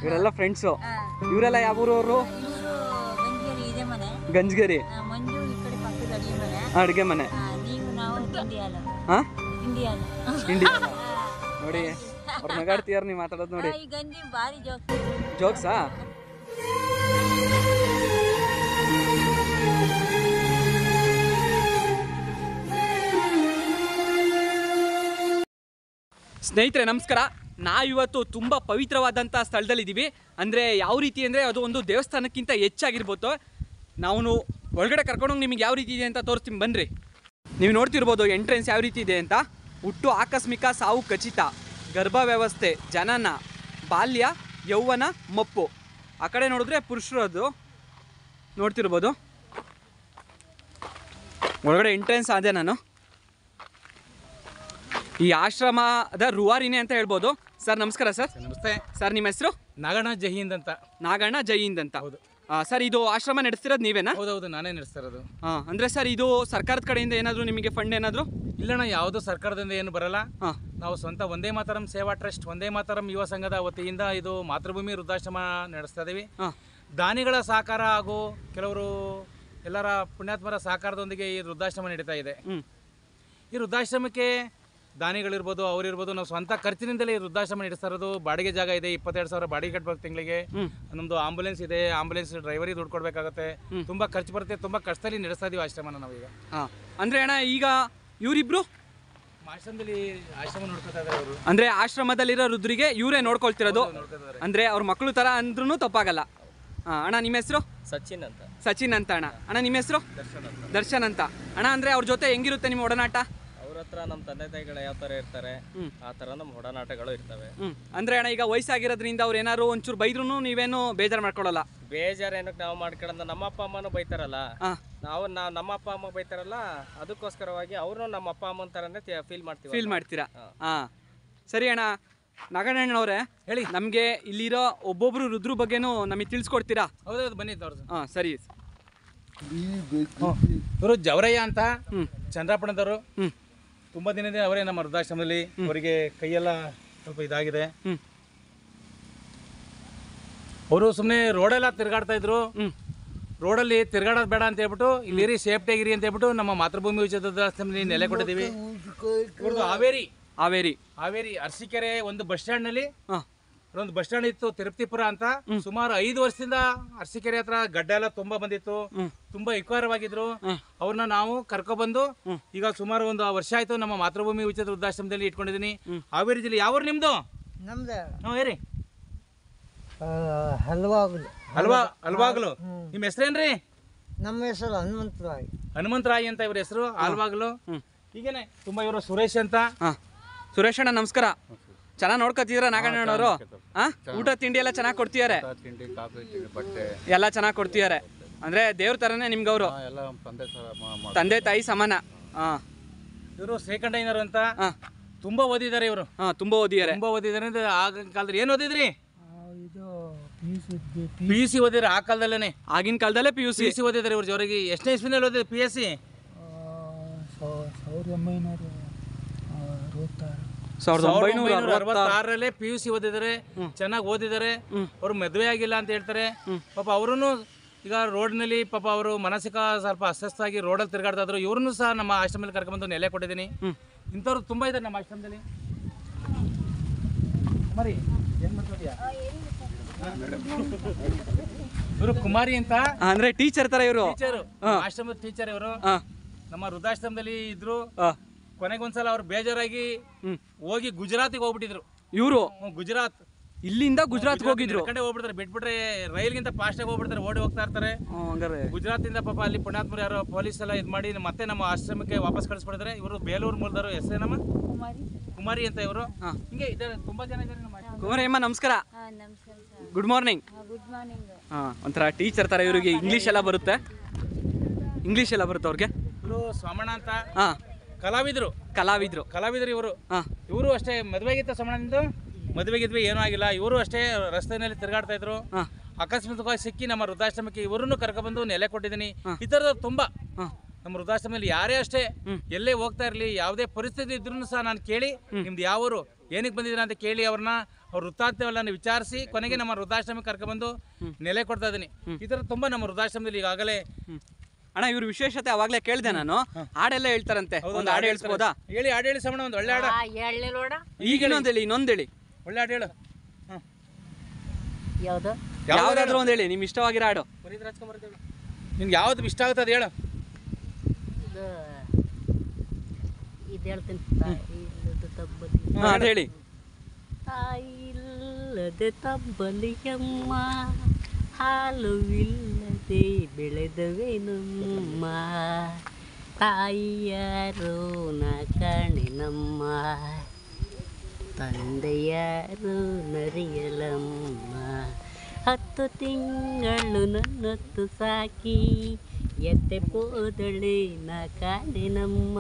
ಇವರೆಲ್ಲ ಫ್ರೆಂಡ್ಸು ಹಾ. ಇವರೆಲ್ಲ ಯಾವ ಊರವರು ಇವರು ಗಂಜಿಗೇರಿ ಇದೆ ಮನೆ ಗಂಜಗೇರಿ ಆ, ಮಂಜು ಈ ಕಡೆ ಪಕ್ಕದ ಅಡಿಗೆ ಮನೆ ಅಡುಗೆ ಮನೆ ಆ, ನೀವು ನಾವು ಇಂಡಿಯಾಲ ಹಾಂ ಇಂಡಿಯಾಲ ಇಂಡಿ ನೋಡಿ ಅವ್ರು ನಗಾಡ್ತೀಯಾರ ನೀವು ಮಾತಾಡೋದು ನೋಡಿ ಈ ಗಂಜಿ ಭಾರಿ ಜೋಕ್ ಜೋಕ್ಸಾ ಸ್ನೇಹಿತರೆ ನಮಸ್ಕಾರ ನಾವಿವತ್ತು ತುಂಬ ಪವಿತ್ರವಾದಂಥ ಸ್ಥಳದಲ್ಲಿದ್ದೀವಿ ಅಂದರೆ ಯಾವ ರೀತಿ ಅಂದರೆ ಅದು ಒಂದು ದೇವಸ್ಥಾನಕ್ಕಿಂತ ಹೆಚ್ಚಾಗಿರ್ಬೋದು ನಾವು ಒಳಗಡೆ ಕರ್ಕೊಂಡೋಗಿ ನಿಮಗೆ ಯಾವ ರೀತಿ ಇದೆ ಅಂತ ತೋರಿಸ್ತೀನಿ ಬನ್ನಿರಿ ನೀವು ನೋಡ್ತಿರ್ಬೋದು ಎಂಟ್ರೆನ್ಸ್ ಯಾವ ರೀತಿ ಇದೆ ಅಂತ ಹುಟ್ಟು ಆಕಸ್ಮಿಕ ಸಾವು ಖಚಿತ ಗರ್ಭ ವ್ಯವಸ್ಥೆ ಜನನ ಬಾಲ್ಯ ಯೌವನ ಮಪ್ಪು ಆ ಕಡೆ ನೋಡಿದ್ರೆ ಪುರುಷರದು ನೋಡ್ತಿರ್ಬೋದು ಒಳಗಡೆ ಎಂಟ್ರೆನ್ಸ್ ಆದೆ ನಾನು ಈ ಆಶ್ರಮದ ರುವಾರಿನೇ ಅಂತ ಹೇಳ್ಬೋದು ಸರ್ ನಮಸ್ಕಾರ ಸರ್ ನಮಸ್ತೆ ಸರ್ ನಿಮ್ಮ ಹೆಸರು ನಾಗಣ್ಣ ಜಹೀಂದ್ ಅಂತ ನಾಗಣ್ಣ ಜೈಹಿಂದ್ ಅಂತ ಹೌದು. ಆ, ಸರ್ ಇದು ಆಶ್ರಮ ನಡೆಸ್ತಿರೋದು ನೀವೇನಾ ಹೌದೌದು ನಾನೇ ನಡೆಸ್ತಾ ಇರೋದು ಹಾಂ ಅಂದರೆ ಸರ್ ಇದು ಸರ್ಕಾರದ ಕಡೆಯಿಂದ ಏನಾದರೂ ನಿಮಗೆ ಫಂಡ್ ಏನಾದರೂ ಇಲ್ಲಣ್ಣ ಯಾವುದು ಸರ್ಕಾರದಿಂದ ಏನು ಬರಲ್ಲ ಹಾಂ ನಾವು ಸ್ವಂತ ಒಂದೇ ಮಾತರಂ ಸೇವಾ ಟ್ರಸ್ಟ್ ಒಂದೇ ಮಾತರಂ ಯುವ ಸಂಘದ ವತಿಯಿಂದ ಇದು ಮಾತೃಭೂಮಿ ವೃದ್ಧಾಶ್ರಮ ನಡೆಸ್ತಾ ಇದೀವಿ ಹಾಂ ದಾನಿಗಳ ಸಹಕಾರ ಹಾಗೂ ಕೆಲವರು ಎಲ್ಲರ ಪುಣ್ಯಾತ್ಮರ ಸಹಕಾರದೊಂದಿಗೆ ಈ ವೃದ್ಧಾಶ್ರಮ ನಡೀತಾ ಇದೆ ಹ್ಞೂ ಈ ವೃದ್ಧಾಶ್ರಮಕ್ಕೆ ದಾನಿಗಳಿರ್ಬೋದು ಅವರಿರ್ಬೋದು ನಾವು ಸ್ವಂತ ಖರ್ಚಿನಿಂದಲೇ ಈ ವೃದ್ಧಾಶ್ರಮ ನಡೆಸ್ತಾ ಇರೋದು ಬಾಡಿಗೆ ಜಾಗ ಇದೆ ಇಪ್ಪತ್ತೆರಡು ಸಾವಿರ ಬಾಡಿಗೆ ಕಟ್ಬೇಕು ತಿಂಗಳಿಗೆ ಹ್ಞೂ ನಮ್ಮದು ಆಂಬುಲೆನ್ಸ್ ಇದೆ ಆಂಬುಲೆನ್ಸ್ ಡ್ರೈವರಿಗೆ ದುಡ್ಡು ಕೊಡಬೇಕಾಗುತ್ತೆ ತುಂಬ ಖರ್ಚು ಬರುತ್ತೆ ತುಂಬ ಕಷ್ಟದಲ್ಲಿ ನಡೆಸ್ತಾ ಇದೀವಿ ಆಶ್ರಮನ ನಾವೀಗ ಹಾಂ ಅಂದರೆ ಅಣ್ಣ ಈಗ ಇವರಿಬ್ರು ಆಶ್ರಮದಲ್ಲಿ ಆಶ್ರಮ ನೋಡ್ಕೊತಾ ಇದ್ದಾರೆ ಅವರು ಅಂದರೆ ಆಶ್ರಮದಲ್ಲಿರೋ ರುದ್ರಿಗೆ ಇವರೇ ನೋಡ್ಕೊಳ್ತಿರೋದು ನೋಡ್ತಾ ಇದ್ದಾರೆ ಅಂದರೆ ಅವ್ರ ಮಕ್ಕಳು ಥರ ಅಂದ್ರೂ ತಪ್ಪಾಗಲ್ಲ ಹಾಂ ಅಣ್ಣ ನಿಮ್ಮ ಹೆಸರು ಸಚಿನ್ ಅಂತ ಸಚಿನ್ ಅಂತ ಅಣ್ಣ ಅಣ್ಣ ನಿಮ್ಮ ಹೆಸರು ದರ್ಶನ್ ಅಂತ ದರ್ಶನ್ ಅಂತ ಅಣ್ಣ ಅಂದರೆ ಅವ್ರ ಜೊತೆ ಹೆಂಗಿರುತ್ತೆ ನಿಮ್ಮ ಒಡನಾಟ ಅವ್ರ ಹತ್ರ ನಮ್ಮ ತಂದೆ ತಾಯಿಗಳು ಯಾವ ಥರ ಇರ್ತಾರೆ ಹ್ಮ್. ಆ ಥರ ನಮ್ಮ ಒಡನಾಟಗಳು ಇರ್ತವೆ ಹ್ಞೂ ಅಂದರೆ ಅಣ್ಣ ಈಗ ವಯಸ್ಸಾಗಿರೋದ್ರಿಂದ ಅವ್ರು ಏನಾದ್ರು ಒಂಚೂರು ಬೈದ್ರೂ ನೀವೇನು ಬೇಜಾರು ಮಾಡ್ಕೊಳ್ಳಲ್ಲ ಬೇಜಾರು ಏನಕ್ಕೆ ನಾವು ಮಾಡ್ಕೊಳ್ಳೋದು ನಮ್ಮ ಅಪ್ಪ ಅಮ್ಮನೂ ಬೈತಾರಲ್ಲ ಹಾಂ ನಾವು ನಾವು ನಮ್ಮ ಅಪ್ಪ ಅಮ್ಮ ಬೈತಾರಲ್ಲ ಅದಕ್ಕೋಸ್ಕರವಾಗಿ ಅವರು ನಮ್ಮ ಅಪ್ಪ ಅಮ್ಮನ ಥರನೇ ಫೀಲ್ ಮಾಡ್ತೀವಿ ಫೀಲ್ ಮಾಡ್ತೀರಾ ಹಾಂ ಸರಿ ಅಣ್ಣ ನಾಗಣ್ಣನವ್ರೆ ಹೇಳಿ ನಮಗೆ ಇಲ್ಲಿರೋ ಒಬ್ಬೊಬ್ರು ರುದ್ರ ಬಗ್ಗೆನೂ ನಮಗೆ ತಿಳಿಸ್ಕೊಡ್ತೀರಾ ಹೌದೌದು ಬನ್ನಿ ತೋರ್ಸು ಹಾಂ ಸರಿ ಇವರು ಜವರಯ್ಯ ಅಂತ ಹ್ಞೂ ಚಂದ್ರಾಪಣದವರು ಹ್ಞೂ ತುಂಬ ದಿನದಿಂದ ಅವರೇ ನಮ್ಮ ವೃದ್ಧಾಶ್ರಮದಲ್ಲಿ ಅವರಿಗೆ ಕೈಯೆಲ್ಲ ಸ್ವಲ್ಪ ಇದಾಗಿದೆ ಹ್ಞೂ ಅವರು ಸುಮ್ಮನೆ ರೋಡೆಲ್ಲ ತಿರುಗಾಡ್ತಾ ಇದ್ರು ಹ್ಞೂ ರೋಡಲ್ಲಿ ತಿರ್ಗಾಡೋದು ಬೇಡ ಅಂತ ಹೇಳ್ಬಿಟ್ಟು ಇಲ್ಲಿರಿ ಸೇಫ್ಟಿಯಾಗಿರಿ ಅಂತ ಹೇಳ್ಬಿಟ್ಟು ನಮ್ಮ ಮಾತೃಭೂಮಿ ಉಚಿತ ವೃದ್ಧಾಶ್ರಮದಲ್ಲಿ ನೆಲೆ ಕೊಟ್ಟಿದ್ದೀವಿ ಇವ್ರದ್ದು ಹಾವೇರಿ ಹಾವೇರಿ ಹಾವೇರಿ ಅರಸೀಕೆರೆ ಒಂದು ಬಸ್ ಸ್ಟ್ಯಾಂಡ್ನಲ್ಲಿ ಹಾಂ ಒಂದು ಬಸ್ ಸ್ಟ್ಯಾಂಡ್ ಇತ್ತು ತಿರುಪತಿಪುರ ಅಂತ ಸುಮಾರು ಐದು ವರ್ಷದಿಂದ ಅರಸೀಕೆರೆ ಹತ್ರ ಗಡ್ಡ ಎಲ್ಲ ತುಂಬಾ ಬಂದಿತ್ತು ಹ್ಮ್. ತುಂಬಾ ವಿಕಾರವಾಗಿದ್ರು ಹ್ಮ್. ಅವ್ರನ್ನ ನಾವು ಕರ್ಕೊಬಂದು ಹ್ಮ್. ಈಗ ಸುಮಾರು ಒಂದು ವರ್ಷ ಆಯ್ತು ನಮ್ಮ ಮಾತೃಭೂಮಿ ಉಚಿತ ವೃದ್ಧಾಶ್ರಮದಲ್ಲಿ ಇಟ್ಕೊಂಡಿದ್ದೀನಿ ಹಾವೇರಿ ಜಿಲ್ಲೆ ಯಾವ ಊರು ನಿಮ್ದು ನಮ್ದು ಹ್ಞೂ ಹೇರಿ ಹಲವಾಗಲು ಅಲ್ವಾ ಅಲ್ವಾಗ್ಲು ನಿಮ್ಮ ಹೆಸರೇನ್ರಿ ನಮ್ಮ ಹೆಸರು ಹನುಮಂತರಾಯ್ ಹನುಮಂತರಾಯಿ ಅಂತ ಇವ್ರ ಹೆಸರು ಆಲ್ವಾಗ್ಲು ಹೀಗೇನೆ ತುಂಬಾ ಇವರು ಸುರೇಶ್ ಅಂತ ಹಾಂ ಸುರೇಶ್ ಅಣ್ಣ ನಮಸ್ಕಾರ ಚೆನ್ನಾಗಿ ನೋಡ್ಕೊತಿದ್ದೀರಾ ನಾಗಣ್ಣನವರು ಹಾಂ ಊಟ ತಿಂಡಿ ಎಲ್ಲ ಚೆನ್ನಾಗಿ ಕೊಡ್ತಿದ್ದಾರೆ ತಿಂಡಿ ಕಾಫಿ ತಿಂಡಿ ಬಟ್ಟೆ ಎಲ್ಲ ಚೆನ್ನಾಗಿ ಕೊಡ್ತಿದ್ದಾರೆ ಅಂದರೆ ದೇವ್ರ ಥರನೇ ನಿಮ್ಗೆ ಅವರು ಎಲ್ಲ ತಂದೆ ಥರ ಮಾ- ಮಾ- ತಂದೆ ತಾಯಿ ಸಮಾನ ಹಾಂ ಇವರು ಶ್ರೀಕಂಠಯ್ಯನವರು ಅಂತ ಹಾಂ ತುಂಬಾ ಓದಿದ್ದಾರೆ ಇವರು ಹಾಂ ತುಂಬ ಓದಿದ್ದಾರೆ ತುಂಬಾ ಓದಿದ್ದಾರೆ ಅಂದ್ರೆ ಆಗ ಕಾಲದಲ್ಲಿ ಏನು ಓದಿದ್ರಿ ಇದು ಪಿ ಯು ಸಿ ಓದಿದ್ರೆ ಆ ಕಾಲದಲ್ಲೇನೆ ಆಗಿನ ಕಾಲದಲ್ಲೇ P U P C U C ಓದಿದ್ದಾರೆ ಇವ್ರ ಜೋರಿಗೆ ಎಷ್ಟನೇ ಇಸ್ವಿನಲ್ಲಿ ಓದಿದ್ರು ಪಿ ಎಸ್ ಸಿ ಸಾವಿರದ ಒಂಬೈನೂರ ಅರವತ್ತಾರು ಸಾವಿರದ ಒಂಬೈನೂರ ಅರವತ್ತಾರು ಅರವತ್ತಾರರಲ್ಲೇ ಪಿ ಯು ಸಿ ಓದಿದ್ದಾರೆ ಚೆನ್ನಾಗಿ ಓದಿದ್ದಾರೆ ಅವ್ರು ಮದುವೆ ಆಗಿಲ್ಲ ಅಂತ ಹೇಳ್ತಾರೆ ಪಾಪ ಅವರೂ ಈಗ ರೋಡ್ನಲ್ಲಿ ಪಾಪ ಅವರು ಮಾನಸಿಕ ಸ್ವಲ್ಪ ಅಸ್ವಸ್ಥವಾಗಿ ರೋಡಲ್ಲಿ ತಿರುಗಾಡ್ತಾ ಇದ್ರು ಇವ್ರನ್ನೂ ಸಹ ನಮ್ಮ ಆಶ್ರಮದಲ್ಲಿ ಕರ್ಕೊಂಡ್ಬಂದು ನೆಲೆ ಕೊಟ್ಟಿದ್ದೀನಿ ಇಂಥವ್ರು ತುಂಬ ಇದ್ದಾರೆ ನಮ್ಮ ಆಶ್ರಮದಲ್ಲಿ ಕುಮಾರಿ ಏನ್ ಮಾಡ್ತಿದ್ಯಾ ಇವರು ಕುಮಾರಿ ಅಂತ ಅಂದರೆ ಟೀಚರ್ ಥರ ಇವರು ಟೀಚರ್ ಆಶ್ರಮದ ಟೀಚರ್ ಇವರು ಹಾಂ ನಮ್ಮ ವೃದ್ಧಾಶ್ರಮದಲ್ಲಿ ಇದ್ರು ಹಾಂ ಕೊನೆಗೊಂದ್ಸಲ ಅವ್ರು ಬೇಜಾರಾಗಿ ಹ್ಞೂ ಹೋಗಿ ಗುಜರಾತಿಗೆ ಹೋಗ್ಬಿಟ್ಟಿದ್ರು ಇವರು ಹ್ಮ್, ಗುಜರಾತ್ ಇಲ್ಲಿಂದ ಗುಜರಾತ್ಗೆ ಹೋಗಿದ್ರು ಕಡೆ ಹೋಗ್ಬಿಡ್ತಾರೆ ಬಿಟ್ಬಿಟ್ರೆ ರೈಲ್ಗಿಂತ ಫಾಸ್ಟಾಗಿ ಹೋಗ್ಬಿಡ್ತಾರೆ ಓಡಿ ಹೋಗ್ತಾ ಇರ್ತಾರೆ ಹ್ಞೂ ಹಂಗಾರೆ ಗುಜರಾತಿಂದ ಪಾಪ ಅಲ್ಲಿ ಪುಣ್ಯಾತ್ಮರು ಯಾರೋ ಪೊಲೀಸ್ ಎಲ್ಲ ಇದು ಮಾಡಿ ಮತ್ತೆ ನಮ್ಮ ಆಶ್ರಮಕ್ಕೆ ವಾಪಸ್ ಕಳಿಸ್ಬಿಡಿದ್ರೆ ಇವರು ಬೇಲೂರು ಮೂಲದವರು ಹೆಸರೇನಮ್ಮ ಕುಮಾರಿ ಕುಮಾರಿ ಅಂತ ಇವರು ಹಾಂ ಹಿಂಗೆ ಇದ್ದಾರೆ ತುಂಬಾ ಜನ ಇದ್ದಾರೆ ನಮ್ಮ ಆಶ್ರಮ. ಕುಮಾರಯ್ಯಮ್ಮ ನಮಸ್ಕಾರ ಹಾಂ ನಮಸ್ಕಾರ sir good morning good morning ಹಾಂ ಒಂಥರ ಟೀಚರ್ ಥರ ಇವರಿಗೆ ಇಂಗ್ಲೀಷ್ ಎಲ್ಲ ಬರುತ್ತೆ ಇಂಗ್ಲೀಷ್ ಎಲ್ಲ ಬರುತ್ತೆ ಅವ್ರಿಗೆ ಇವರು ಸ್ವಾಮಣ್ಣ ಅಂತ ಹಾಂ ಕಲಾವಿದರು ಕಲಾವಿದರು ಕಲಾವಿದರು ಇವರು ಹಾಂ ಇವರು ಅಷ್ಟೇ ಮದುವೆಗಿತ್ತ ಸೋಮಣ್ಣನಿಂದು ಮದುವೆ ಗಿದ್ವೆ ಏನೂ ಆಗಿಲ್ಲ ಇವರು ಅಷ್ಟೇ ರಸ್ತೆಯಲ್ಲಿ ತಿರುಗಾಡ್ತಾ ಇದ್ರು ಹಾಂ ಅಕಸ್ಮಾತ್ವಾಗಿ ಸಿಕ್ಕಿ ನಮ್ಮ ವೃದ್ಧಾಶ್ರಮಕ್ಕೆ ಇವರನ್ನು ಕರ್ಕೊಬಂದು ನೆಲೆ ಕೊಟ್ಟಿದ್ದೀನಿ ಈ ಥರದ ತುಂಬ ಹಾಂ ನಮ್ಮ ವೃದ್ಧಾಶ್ರಮದಲ್ಲಿ ಯಾರೇ ಅಷ್ಟೇ ಎಲ್ಲೇ ಹೋಗ್ತಾ ಇರಲಿ ಯಾವುದೇ ಪರಿಸ್ಥಿತಿ ಇದ್ರೂ ಸಹ ನಾನು ಕೇಳಿ ನಿಮ್ದು ಯಾವರು ಏನಕ್ಕೆ ಬಂದಿದ್ದೀರಾ ಅಂತ ಕೇಳಿ ಅವ್ರನ್ನ ಅವ್ರ ವೃತ್ತಾಂತವೆಲ್ಲ ವಿಚಾರಿಸಿ ಕೊನೆಗೆ ನಮ್ಮ ವೃದ್ಧಾಶ್ರಮಕ್ಕೆ ಕರ್ಕೊಂಡ್ಬಂದು ನೆಲೆ ಕೊಡ್ತಾ ಇದ್ದೀನಿ ಈ ಥರ ತುಂಬ ನಮ್ಮ ವೃದ್ಧಾಶ್ರಮದಲ್ಲಿ ಈಗಾಗಲೇ ಅಣ್ಣ ಇವ್ರ ವಿಶೇಷತೆ ಅವಾಗ್ಲೇ ಕೇಳ್ದೆ ನಾನು ಹಾಡೆಲ್ಲ ಹೇಳ್ತಾರಂತೆ ಒಂದು ಹಾಡು ಹೇಳ್ಸ್ಬೋದಾ ಹೇಳಿ ಹಾಡು ಹೇಳಿ ಸಮಣ ಒಂದು ಒಳ್ಳೆ ಹಾಡು ಹೇಳಿ ನೋಡ ಈಗ ಇನ್ನೊಂದೇಳಿ ಇನ್ನೊಂದೇಳಿ ಒಳ್ಳೆ ಹಾಡು ಹೇಳು ಹ್ಞೂ ಯಾವುದು ಯಾವ್ದಾದ್ರು ಒಂದ್ ಹೇಳಿ ನಿಮ್ ಇಷ್ಟವಾಗಿರೋ ಹಾಡು ಪುನೀತ್ ರಾಜ್ಕುಮಾರ್ ದೇವ್ರು. ನಿನ್ಗೆ ಯಾವ್ದು ಇಷ್ಟ ಆಗುತ್ತೆ ಅದು ಹೇಳು ಇದು ಇದು ಹೇಳ್ತೀನಿ ತಾಯಿಲ್ಲದ ತಬ್ಬಲಿ ಹಾ, ಅದ್ ಹೇಳಿ ತಾಯಿಲ್ಲದೆ ತಬ್ಬಲಿಯಮ್ಮ ಹಾಲುವಿಲ್ಲದೆ ಬೆಳೆದವೆ ನಮ್ಮ ತಾಯಿಯಾರೋ ನ ಕಾಣೆ ನಮ್ಮ ತಂದೆಯಾರು ನರಿಯಲಮ್ಮ ಹತ್ತು ತಿಂಗಳು ನನ್ನತ್ತು ಸಾಕಿ ಎತ್ತೆ ಪೋದಳೆ ನ ಕಾಣೆ ನಮ್ಮ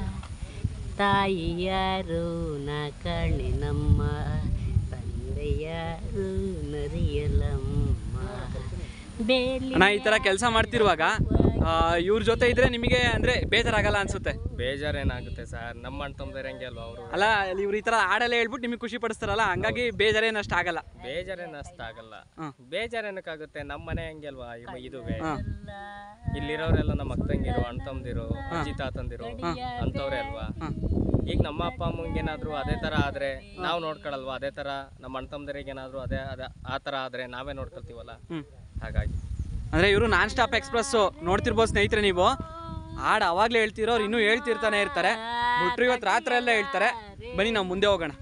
ತಾಯಿಯಾರು ನ ಕಾಣೆ ನಮ್ಮ ತಂದೆಯಾರು ನರಿಯಲಮ್ಮ ಬೇಲಿ ಅಣ್ಣ ಈ ತರ ಕೆಲಸ ಮಾಡ್ತಿರುವಾಗ ಇವ್ರ ಜೊತೆ ಇದ್ರೆ ನಿಮಗೆ ಅಂದ್ರೆ ಬೇಜಾರಾಗಲ್ಲ ಅನ್ಸುತ್ತೆ ಬೇಜಾರೇನಾಗುತ್ತೆ ಸರ್ ನಮ್ಮ ಅಣ್ಣ ತಮ್ಮದ್ರೆ ಹೆಂಗೆ ಅಲ್ವಾ ಅವರು ಅಲ್ಲ ಇವ್ರು ಈ ತರ ಹಾಡೆಲ್ಲ ಹೇಳ್ಬಿಟ್ಟು ನಿಮಗೆ ಖುಷಿ ಪಡಿಸ್ತಾರಲ್ಲ ಹಂಗಾಗಿ ಬೇಜಾರೇನು ಅಷ್ಟು ಆಗಲ್ಲ ಬೇಜಾರೇನು ಅಷ್ಟ ಆಗಲ್ಲ ಹ್ಮ್. ಬೇಜಾರೇನಕ್ಕಾಗುತ್ತೆ ನಮ್ಮ ಮನೆ ಹೆಂಗೆ ಅಲ್ವಾ ಇವ- ಇದುವೆ ಹಾ. ಇಲ್ಲಿರೋರೆಲ್ಲ ನಮ್ಮ ಅಕ್ಕಂಗಿರು ಅಣ್ಣ ತಮ್ಮದಿರು ಅಜ್ಜಿ ತಾತಂದಿರು ಅಂತವ್ರೆ ಅಲ್ವಾ ಈಗ ನಮ್ಮ ಅಪ್ಪ ಅಮ್ಮಂಗೇನಾದ್ರು ಅದೇ ತರ ಆದ್ರೆ ನಾವು ನೋಡ್ಕೊಳಲ್ವಾ ಅದೇ ತರ ನಮ್ಮ ಅಣ್ಣ ತಮ್ಮದರಿಗೆ ಏನಾದ್ರು ಅದೇ ಅದ ಆ ತರ ಆದ್ರೆ ನಾವೇ ನೋಡ್ಕೊಳ್ತೀವಲ್ಲ ಹ್ಮ್. ಹಾಗಾಗಿ ಅಂದ್ರೆ ಇವರು ನಾನ್ ಸ್ಟಾಪ್ ಎಕ್ಸ್ಪ್ರೆಸ್ ನೋಡ್ತಿರ್ಬೋದು ಸ್ನೇಹಿತರೆ ನೀವು ಹಾಡು ಅವಾಗ್ಲೇ ಹೇಳ್ತಿರೋರು ಇನ್ನೂ ಹೇಳ್ತಿರ್ತಾನೆ ಇರ್ತಾರೆ ಬಿಟ್ರು ಇವತ್ತು ರಾತ್ರಿ ಎಲ್ಲ ಹೇಳ್ತಾರೆ ಬನ್ನಿ ನಾವು ಮುಂದೆ ಹೋಗೋಣ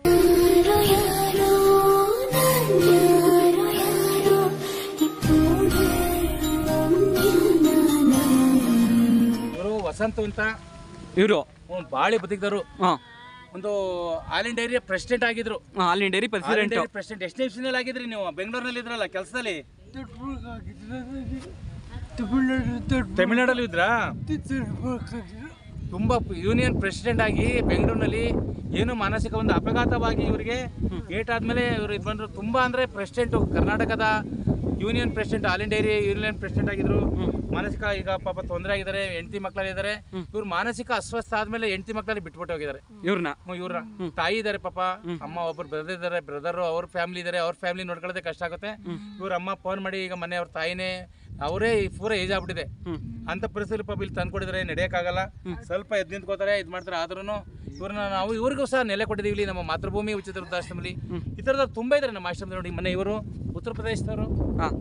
ಇವರು ವಸಂತ ಅಂತ ಇವರು ಒಂದು ಬಾಳಿ ಬದುಕಿದರು ಹಾಂ ಒಂದು ಆಲ್ ಇಂಡಿಯಾ ಏರಿಯಾ ಪ್ರೆಸಿಡೆಂಟ್ ಆಗಿದ್ರು all India dairy president president ಎಷ್ಟು ನಿಮಿಷದಲ್ಲಿ ಆಗಿದ್ರಿ ನೀವು ಬೆಂಗಳೂರಿನಲ್ಲಿ ಇದ್ರಲ್ಲ ಕೆಲಸದಲ್ಲಿ ತಮಿಳ್ನಾಡಲ್ಲಿ ಇದ್ರಾ ತುಂಬಾ ಯೂನಿಯನ್ ಪ್ರೆಸಿಡೆಂಟ್ ಆಗಿ ಬೆಂಗಳೂರಿನಲ್ಲಿ ಏನು ಮಾನಸಿಕ ಒಂದು ಅಪಘಾತವಾಗಿ ಇವರಿಗೆ ಏಟ್ ಆದ್ಮೇಲೆ ಇವರು ಇದು ಬಂದ್ರು ತುಂಬಾ ಅಂದ್ರೆ ಪ್ರೆಸಿಡೆಂಟ್ ಕರ್ನಾಟಕದ union president all India union president ಆಗಿದ್ರು ಮಾನಸಿಕ ಈಗ ಪಾಪ ತೊಂದರೆ ಆಗಿದ್ದಾರೆ ಹೆಂಡತಿ ಮಕ್ಕಳಿದ್ದಾರೆ ಇವ್ರು ಮಾನಸಿಕ ಅಸ್ವಸ್ಥ ಆದ್ಮೇಲೆ ಹೆಂಡತಿ ಮಕ್ಕಳಲ್ಲಿ ಬಿಟ್ಬಿಟ್ಟು ಹೋಗಿದ್ದಾರೆ ಇವ್ರನ್ನ ಇವ್ರ ತಾಯಿ ಇದಾರೆ ಪಾಪ ಅಮ್ಮ ಒಬ್ರು ಬ್ರದರ್ ಇದಾರೆ ಬ್ರದರ್ ಅವ್ರ ಫ್ಯಾಮಿಲಿ ಇದಾರೆ ಅವ್ರ ಫ್ಯಾಮಿಲಿ ನೋಡ್ಕೊಳ್ಳೋದೇ ಕಷ್ಟ ಆಗುತ್ತೆ ಇವ್ರ ಅಮ್ಮ ಫೋನ್ ಮಾಡಿ ಈಗ ಮನೆ ಅವ್ರ ತಾಯಿನೇ ಅವರೇ ಪೂರ ಏಜ್ ಆಗ್ಬಿಟ್ಟಿದೆ ಅಂತ ಪರಿಸ್ಥಿತಿ ಪಾಪ ಇಲ್ಲಿ ತಂದ್ಕೊಟ್ಟಿದ್ರೆ ನಡೆಯಕ್ಕಾಗಲ್ಲ ಸ್ವಲ್ಪ ಎದ್ದು ನಿಂತ್ಕೋತಾರೆ ಇದು ಮಾಡ್ತಾರೆ ಆದ್ರೂ ಇವ್ರನ್ನ ನಾವು ಇವ್ರಿಗೂ ಸಹ ನೆಲೆ ಕೊಟ್ಟಿದ್ದೀವಿ ಇಲ್ಲಿ ನಮ್ಮ ಮಾತೃಭೂಮಿ ಉಚಿತ ವೃದ್ಧಾಶ್ರಮದಲ್ಲಿ ಈ ಥರದ ತುಂಬಾ ಇದ್ದಾರೆ ನಮ್ಮ ಆಶ್ರಮದಲ್ಲಿ ನೋಡಿ ಮನೆ ಇವರು ಉತ್ತರ ಪ್ರದೇಶದವರು ಹಾಂ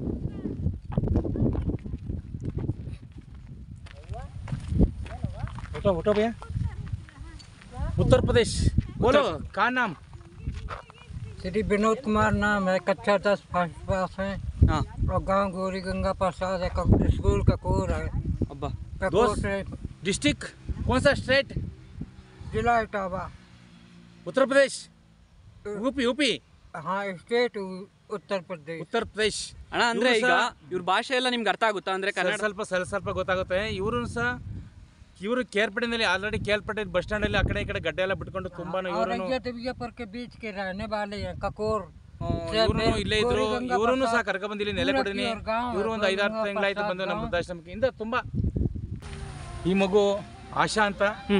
उठो उठो भैया उत्तर प्रदेश बोलो का नाम श्री विनोद कुमार नाम है कक्षा दस फर्स्ट पास है ಹಾಂ और गांव गौरी गंगा प्रसाद है कक- स्कूल ककोर है ಹಬ್ಬ ककोर दोस्त। से डिस्ट्रिक्ट कौन सा स्टेट जिला इटावा उत्तर प्रदेश यूपी यूपी हाँ स्टेट उ- उत्तर प्रदेश उत्तर प्रदेश ಅಣ್ಣ ಅಂದ್ರೆ ಇವ್ರು ಈಗ ಸಹ ಇವ್ರ ಭಾಷೆ ಎಲ್ಲ ನಿಮ್ಗೆ ಅರ್ಥ ಆಗುತ್ತಾ ಅಂದ್ರೆ ಸ್ವಲ್ಪ ಕನ್ನಡ ಸ್ವಲ್ಪ ಸ್ವಲ್ಪ ಸ್ವಲ್ಪ ಗೊತ್ತಾಗುತ್ತೆ ಇವರು ಸಹ ಇವರು ಕೇರ್ಪೇಟೆನಲ್ಲಿ ಆಲ್ರೆಡಿ ಕೇರ್ಪೇಟೆ ಬಸ್ ಸ್ಟ್ಯಾಂಡ್ ಅಲ್ಲಿ ಆ ಕಡೆ ಈ ಕಡೆ ಗಡ್ಡೆ ಎಲ್ಲ ಬಿಟ್ಕೊಂಡು ತುಂಬಾನು और ಇವರು विजयपुर के बीच के रहने वाले हैं ककोर ಇವರು ಇಲ್ಲೇ ಇದ್ರು ಇವರನ್ನು ಸಹ ಕರ್ಕೊಂಡ್ಬಂದು ಇಲ್ಲಿ ನೆಲೆ ಕೊಡಿನಿ ಇವ್ರ ಗಾಂವ್ ಇವರು ಒಂದು ಐದಾರು ತಿಂಗಳಾಯ್ತು ಬಂದು ನಮ್ಮ ವೃದ್ಧಾಶ್ರಮಕ್ಕೆ ಇಂದ ತುಂಬಾ ಈ ಮಗು ಆಶಾ ಅಂತ ಹ್ಮ್.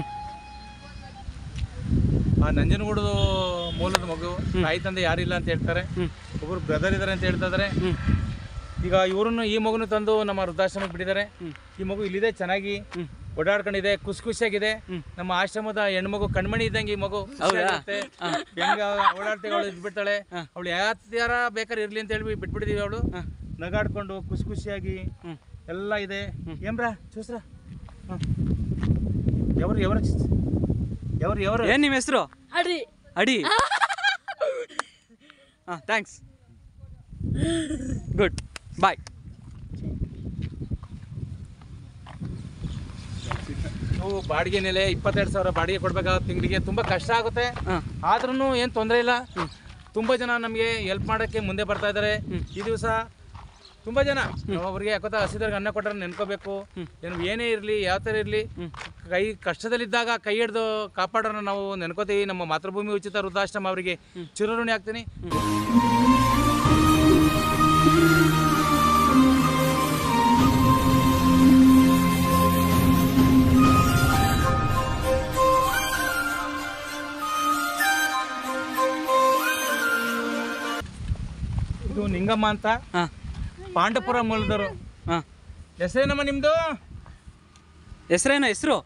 ಆ ನಂಜನಗೂಡು ಮೂಲದ ಮಗು ತಾಯಿ ತಂದೆ ಯಾರಿಲ್ಲ ಅಂತ ಹೇಳ್ತಾರೆ ಒಬ್ಬರು ಬ್ರದರ್ ಇದಾರೆ ಅಂತ ಹೇಳ್ತಾ ಇದಾರೆ ಈಗ ಇವ್ರನ್ನು ಈ ಮಗುನು ತಂದು ನಮ್ಮ ವೃದ್ಧಾಶ್ರಮಕ್ಕೆ ಬಿಟ್ಟಿದ್ದಾರೆ ಈ ಮಗು ಇಲ್ಲಿದೆ ಚೆನ್ನಾಗಿ ಓಡಾಡ್ಕೊಂಡಿದೆ ಖುಷಿ ಖುಷಿಯಾಗಿದೆ ನಮ್ಮ ಆಶ್ರಮದ ಹೆಣ್ಮಗು ಕಣ್ಮಣಿ ಇದ್ದಂಗೆ ಈ ಮಗು ಖುಷಿಯಾಗಿರುತ್ತೆ. ಹೆಂಗ ಓಡಾಡ್ತೀವಿ ಅವಳು ಇದ್ಬಿಡ್ತಾಳೆ ಅವಳು ಯಾರ ಬೇಕಾದ್ರೆ ಇರ್ಲಿ ಅಂತ ಹೇಳಿ ಬಿಟ್ಬಿಟ್ಟಿದೀವಿ ಅವಳು ನಗಾಡ್ಕೊಂಡು ಖುಷಿ ಖುಷಿಯಾಗಿ ಎಲ್ಲ ಇದೆ ಏನ್ರ ಚೂಸ್ರ ಎವರು ಎವರ ಎವರು ಎವರು ಏನ್ ನಿಮ್ಮ ಹೆಸರು ಅಡಿ ಅಡಿ ಹಾಂ ಥ್ಯಾಂಕ್ಸ್ ಗುಡ್ ಬಾಯ್ ನಾವು ಬಾಡಿಗೆ ನೆಲೆ ಇಪ್ಪತ್ತೆರಡು ಸಾವಿರ ಬಾಡಿಗೆ ಕೊಡ್ಬೇಕಾಗುತ್ತೆ ತಿಂಗಳಿಗೆ ತುಂಬಾ ಕಷ್ಟ ಆಗುತ್ತೆ ಹಾಂ ಆದ್ರೂ ಏನು ತೊಂದರೆ ಇಲ್ಲ ತುಂಬಾ ಜನ ನಮಗೆ ಹೆಲ್ಪ್ ಮಾಡೋಕ್ಕೆ ಮುಂದೆ ಬರ್ತಾ ಇದ್ದಾರೆ ಈ ದಿವಸ ತುಂಬಾ ಜನ ಅವ್ರಿಗೆ ಯಾಕೋತ ಹಸಿದವ್ರಿಗೆ ಅನ್ನ ಕೊಟ್ಟರೆ ನೆನ್ಕೋಬೇಕು ಏನು ಏನೇ ಇರಲಿ ಯಾವ ಥರ ಇರಲಿ ಕೈ ಕಷ್ಟದಲ್ಲಿದ್ದಾಗ ಕೈ ಹಿಡ್ದು ಕಾಪಾಡೋಣ ನಾವು ನೆನ್ಕೋತೀವಿ ನಮ್ಮ ಮಾತೃಭೂಮಿ ಉಚಿತ ವೃದ್ಧಾಶ್ರಮ ಅವರಿಗೆ ಚಿರಋಣಿ ಆಗ್ತೀನಿ ಇದು ನಿಂಗಮ್ಮ ಅಂತ ಹಾಂ ಪಾಂಡಪುರ ಮೂಲದವರು ಹಾಂ ಹೆಸರೇನಮ್ಮ ನಿಮ್ದು ಹೆಸ್ರೇನು ಹೆಸರು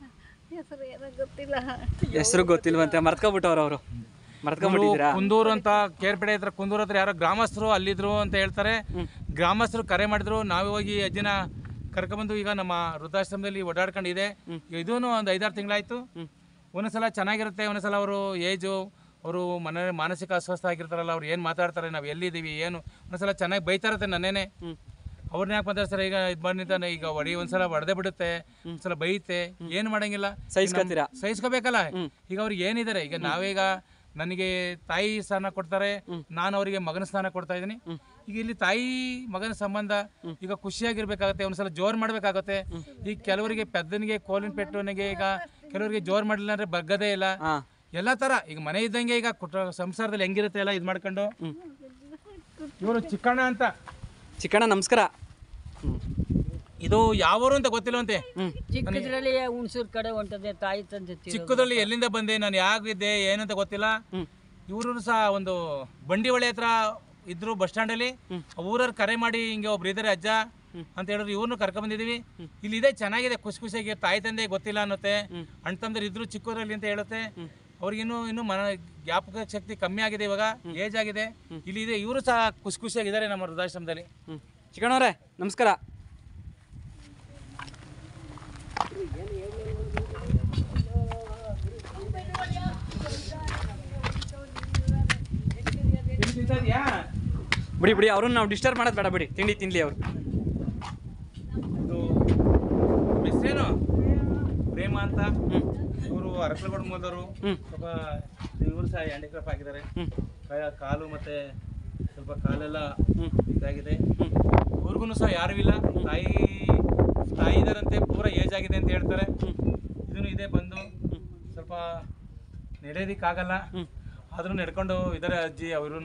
ಹೆಸರು ಗೊತ್ತಿಲ್ವಂತೆ ಮರ್ತ್ಕೊಬಿಟ್ಟವ್ರು ಅವರು ಮರ್ತ್ಕೊಂಡ್ಬಿಟ್ಟಿದ್ದೀರಾ ಕುಂದೂರು ಅಂತ ಕೇರ್ಪೇಟೆ ಹತ್ರ ಕುಂದೂರು ಹತ್ರ ಯಾರೋ ಗ್ರಾಮಸ್ಥರು ಅಲ್ಲಿದ್ರು ಅಂತ ಹೇಳ್ತಾರೆ ಗ್ರಾಮಸ್ಥರು ಕರೆ ಮಾಡಿದ್ರು ನಾವೇ ಹೋಗಿ ಅಜ್ಜಿನ ಕರ್ಕೊಂಬಂದು ಈಗ ನಮ್ಮ ವೃದ್ಧಾಶ್ರಮದಲ್ಲಿ ಓಡಾಡ್ಕೊಂಡಿದೆ ಇದೂ ಒಂದು ಐದಾರು ತಿಂಗಳಾಯ್ತು ಒಂದೊಂದ್ಸಲ ಚೆನ್ನಾಗಿರುತ್ತೆ ಒಂದೊಂದ್ಸಲ ಅವರು ಏಜು ಅವರು ಮನೆ ಮಾನಸಿಕ ಅಸ್ವಸ್ಥ ಆಗಿರ್ತಾರಲ್ಲ ಅವ್ರು ಏನು ಮಾತಾಡ್ತಾರೆ ನಾವು ಎಲ್ಲಿದ್ದೀವಿ ಏನು ಒಂದೊಂದ್ಸಲ ಚೆನ್ನಾಗಿ ಬೈತಾ ಇರುತ್ತೆ ನನ್ನೇನೆ ಅವ್ರನ್ನ ಯಾಕೆ ಮಾತಾಡ್ತಾರೆ ಈಗ ಇದು ಬಂದಿದ್ದಾನೆ ಈಗ ಹೊಡಿ ಒಂದ್ಸಲ ಹೊಡೆದೇ ಬಿಡುತ್ತೆ ಒಂದ್ಸಲ ಬೈತೆ ಏನು ಮಾಡಂಗಿಲ್ಲ ಸಹಿಸ್ಕೊತೀರಾ? ನಮ್- ಸಹಿಸ್ಕೋಬೇಕಲ್ಲ ಈಗ ಅವ್ರಿಗೆ ಏನಿದ್ದಾರೆ ಈಗ ನಾವೀಗ ನನಗೆ ತಾಯಿ ಸ್ಥಾನ ಕೊಡ್ತಾರೆ ನಾನು ಅವರಿಗೆ ಮಗನ ಸ್ಥಾನ ಕೊಡ್ತಾ ಇದ್ದೀನಿ ಈಗ ಇಲ್ಲಿ ತಾಯಿ ಮಗನ ಸಂಬಂಧ ಈಗ ಖುಷಿಯಾಗಿರ್ಬೇಕಾಗತ್ತೆ ಒಂದ್ಸಲ ಜೋರ್ ಮಾಡ್ಬೇಕಾಗತ್ತೆ ಈಗ ಕೆಲವರಿಗೆ ಪೆದ್ದನಿಗೆ ಕೋಲಿನ ಪೆಟ್ಟವನಿಗೆ ಈಗ ಕೆಲವರಿಗೆ ಜೋರ್ ಮಾಡಲಿಲ್ಲ ಅಂದ್ರೆ ಬಗ್ಗದೇ ಇಲ್ಲ ಹಾಂ ಎಲ್ಲ ತರ ಈಗ ಮನೆ ಇದ್ದಂಗೆ ಈಗ ಕುಟ ಸಂಸಾರದಲ್ಲಿ ಹೆಂಗಿರುತ್ತೆ ಎಲ್ಲ ಇದು ಮಾಡ್ಕೊಂಡು ಇವರು ಚಿಕ್ಕಣ್ಣ ಅಂತ ಚಿಕ್ಕಣ್ಣ ನಮಸ್ಕಾರ ಇದು ಯಾವರು ಅಂತ ಗೊತ್ತಿಲ್ಲವಂತೆ ಚಿಕ್ಕದ್ರಲ್ಲಿ ಹುಣಸೂರು ಕಡೆ ಹೊಂಟದೆ ತಾಯಿ ತಂದೆ ತೀರೋದ್ರು. ಚಿಕ್ಕದಲ್ಲಿ ಎಲ್ಲಿಂದ ಬಂದೆ ನಾನು ಯಾಗಿದ್ದೆ ಏನಂತ ಗೊತ್ತಿಲ್ಲ ಇವರು ಸಹ ಒಂದು ಬಂಡಿ ಹೊಳೆ ಹತ್ರ ಇದ್ರು ಬಸ್ ಸ್ಟ್ಯಾಂಡಲ್ಲಿ ಊರವ್ರು ಕರೆ ಮಾಡಿ ಹಿಂಗೆ ಒಬ್ರು ಇದ್ದಾರೆ ಅಜ್ಜ ಅಂತ ಹೇಳಿದ್ರು ಇವ್ರನ್ನು ಕರ್ಕೊಂಡ್ ಬಂದಿದೀವಿ ಇಲ್ಲಿ ಇದೆ ಚೆನ್ನಾಗಿದೆ ಖುಷಿ ಖುಷಿಯಾಗಿ ತಾಯಿ ತಂದೆ ಗೊತ್ತಿಲ್ಲ ಅನ್ನತ್ತೆ ಅಣ್ಣ ತಮ್ಮದ್ರು ಇದ್ರು ಚಿಕ್ಕೂರಲ್ಲಿ ಅಂತ ಹೇಳುತ್ತೆ ಅವ್ರಿಗಿನ್ನೂ ಇನ್ನು ಮನ ಜ್ಞಾಪಕ ಶಕ್ತಿ ಕಮ್ಮಿ ಆಗಿದೆ ಇವಾಗ ಏಜ್ ಆಗಿದೆ ಇಲ್ಲಿ ಇದೆ ಇವರು ಸಹ ಖುಷಿ ಖುಷಿಯಾಗಿದ್ದಾರೆ ನಮ್ಮ ವೃದ್ಧಾಶ್ರಮದಲ್ಲಿ ಹ್ಞೂ ಚಿಕ್ಕಣ್ಣವ್ರೆ ನಮಸ್ಕಾರ ಬಿಡಿ ಬಿಡಿ ಅವ್ರನ್ನ ನಾವು ಡಿಸ್ಟರ್ಬ್ ಮಾಡೋದು ಬೇಡ ಬಿಡಿ ತಿಂಡಿ ತಿನ್ಲಿ ಅವ್ರು ಇದು ಹೆಸರೇನು ಪ್ರೇಮ ಅಂತ ಇವರು ಅರಕಲಗೌಡ ಮೂಲದವರು ಸ್ವಲ್ಪ ಇವರು ಸಹ ಹ್ಯಾಂಡಿಕ್ರಾಫ್ಟ್ ಆಗಿದ್ದಾರೆ ಕೈ- ಕಾಲು ಮತ್ತೆ ಸ್ವಲ್ಪ ಕಾಲೆಲ್ಲ ಇದಾಗಿದೆ ಇವ್ರಿಗೂ ಸಹ ಯಾರೂ ಇಲ್ಲ ತಾಯಿ ತಾಯಿ ಇದಾರಂತೆ ಪೂರ ಏಜ್ ಆಗಿದೆ ಅಂತ ಹೇಳ್ತಾರೆ ಇದನ್ನು ಇದೆ ಬಂದು ಸ್ವಲ್ಪ ನಡೆಯೋದಿಕ್ಕಾಗಲ್ಲ ಆದ್ರೂ ನಡ್ಕೊಂಡು ಇದ್ದಾರೆ ಅಜ್ಜಿ ಅವರು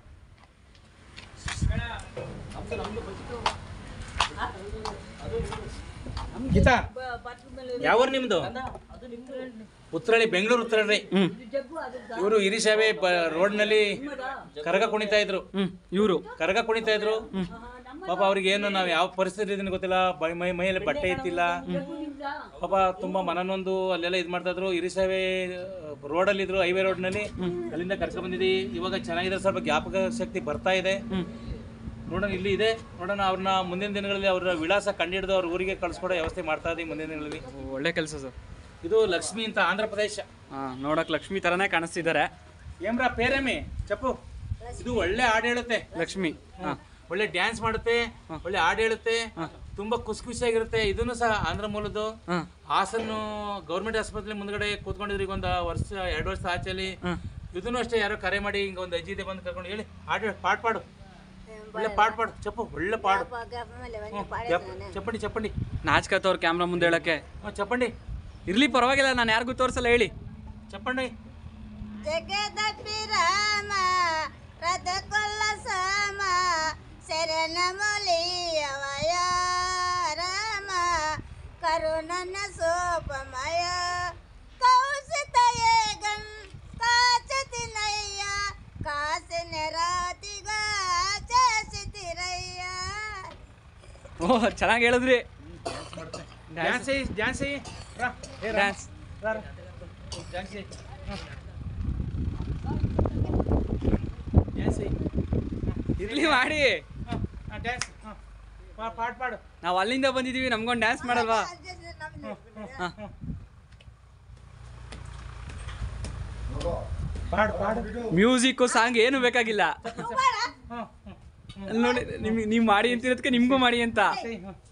ಗೀತಾ ಯಾವ ನಿಮ್ದು ಉತ್ತರಳ್ಳಿ ಬೆಂಗಳೂರು ಉತ್ತರಳ್ಳಿ ಇವರು ಹಿರಿಸೇವೆ ರೋಡ್ನಲ್ಲಿ ಕರಗ ಕುಣಿತಾ ಇದ್ರು ಹ್ಞೂ ಇವರು ಕರಗ ಕುಣಿತಾ ಇದ್ರು ಪಾಪ ಅವ್ರಿಗೆ ಏನು ನಾವು ಯಾವ ಪರಿಸ್ಥಿತಿ ಇದನ್ನ ಗೊತ್ತಿಲ್ಲ ಬೈ- ಮೈ ಮೈಯಲ್ಲಿ ಬಟ್ಟೆ ಇತ್ತಿಲ್ಲ ಪಾಪ ತುಂಬಾ ಮನನೊಂದು ಅಲ್ಲೆಲ್ಲ ಇದು ಮಾಡ್ತಾ ಇದ್ರು ಹಿರಿಸೇವೆ ರೋಡಲ್ಲಿ ಇದ್ರು ಹೈವೇ ರೋಡ್ನಲ್ಲಿ ಅಲ್ಲಿಂದ ಕರ್ಕೊಂಡ್ ಬಂದಿದ್ದೀವಿ ಇವಾಗ ಚೆನ್ನಾಗಿದೆ ಸ್ವಲ್ಪ ಜ್ಞಾಪಕ ಶಕ್ತಿ ಬರ್ತಾ ಇದೆ ನೋಡೋಣ ಇಲ್ಲಿ ಇದೆ ನೋಡೋಣ ಅವ್ರನ್ನ ಮುಂದಿನ ದಿನಗಳಲ್ಲಿ ಅವ್ರ ವಿಳಾಸ ಕಂಡಿಡಿದು ಅವ್ರ ಊರಿಗೆ ಕಳ್ಸ್ಕೊಡೋ ವ್ಯವಸ್ಥೆ ಮಾಡ್ತಾ ಇದೀವಿ ಮುಂದಿನ ದಿನಗಳಲ್ಲಿ ಒಳ್ಳೆ ಕೆಲಸ ಸರ್ ಇದು ಲಕ್ಷ್ಮಿ ಅಂತ ಆಂಧ್ರ ಪ್ರದೇಶ ಹಾಂ ನೋಡೋಕೆ ಲಕ್ಷ್ಮಿ ಥರನೇ ಕಾಣಿಸ್ತಿದ್ದಾರೆ ಏಮ್ರಾ ಪೇರಮಿ ಚಪ್ಪು ಇದು ಒಳ್ಳೆ ಹಾಡು ಹೇಳುತ್ತೆ ಲಕ್ಷ್ಮಿ ಹಾಂ ಒಳ್ಳೆ ಡ್ಯಾನ್ಸ್ ಮಾಡುತ್ತೆ ಒಳ್ಳೆ ಹಾಡು ಹೇಳುತ್ತೆ ತುಂಬಾ ಖುಷಿ ಖುಷಿಯಾಗಿರುತ್ತೆ ಇದನ್ನು ಸಹ ಆಂಧ್ರ ಮೂಲದ್ದು ಹಾಂ ಹಾಸನ್ನು ಗೌರ್ಮೆಂಟ್ ಆಸ್ಪತ್ರೆ ಮುಂದ್ಗಡೆ ಕೂತ್ಕೊಂಡಿದ್ರು ಈಗ ಒಂದು ವರ್ಷ ಎರಡು ವರ್ಷ ಆಚೆಲಿ ಇದನ್ನು ಅಷ್ಟೇ ಯಾರೋ ಕರೆ ಮಾಡಿ ಹಿಂಗ ಒಂದು ಅಜ್ಜಿ ಇದೆ ಬಂದು ಕರ್ಕೊಂಡು ಹೇಳಿ ಹಾಡು ಹೇಳು, ಪಾಡ್ ಪಾಡು ಒಳ್ಳೆ ಪಾಡ್ ಪಾಡು ಚಪ್ಪು ಒಳ್ಳೆ ಪಾಡು ಹ್ಮ್, ಚಪ್- ಚಪ್ಪಂಡಿ ಚಪ್ಪಂಡಿ ನಾಚ್ಕತ್ತವ್ರು ಕ್ಯಾಮ್ರಾ ಮುಂದೆ ಹೇಳಕ್ಕೆ ಹ್ಮ್, ಚಪ್ಪಂಡಿ ಇರ್ಲಿ ಪರವಾಗಿಲ್ಲ ನಾನು ಯಾರಿಗೂ ತೋರಿಸಲ್ಲ ಹೇಳಿ ಚಪ್ಪಂಡಿ ಜಗದಪಿರಾಮ ರಥಕೊಲ್ಲ ಸಾಮ ಶರಣಮುಲಿಯವಯ ರಾಮ ಕರುಣನ ಸೋಪಮಯ ಕೌಶಿತಯೇಗಂ ಕಾಚತಿನಯ್ಯ ಕಾಸಿನ ರಾತಿಗ ಚಸಿತಿರಯ್ಯ ಓಹ್ ಚೆನ್ನಾಗಿ ಹೇಳಿದ್ರಿ dance dance dance dance dance ಇರ್ಲಿ ಮಾಡಿ ಡ್ಯಾನ್ಸ್ ಪಾಡ್ ಪಾಡು ನಾವು ಅಲ್ಲಿಂದ ಬಂದಿದ್ದೀವಿ ನಮ್ಗೊಂದು ಡ್ಯಾನ್ಸ್ ಮಾಡಲ್ವಾ ಪಾಡು ಪಾಡು ಮ್ಯೂಸಿಕ್ಕು ಸಾಂಗ್ ಏನು ಬೇಕಾಗಿಲ್ಲ ಹ್ಮ್ ಹ್ಮ್ ಅಲ್ಲಿ ನೋಡಿ ನಿಮ್ಗೆ ನೀವು ಮಾಡಿ ಅಂತಿರೋದಕ್ಕೆ ನಿಮಗೂ ಮಾಡಿ ಅಂತ ಸರಿ, ಹ್ಮ್.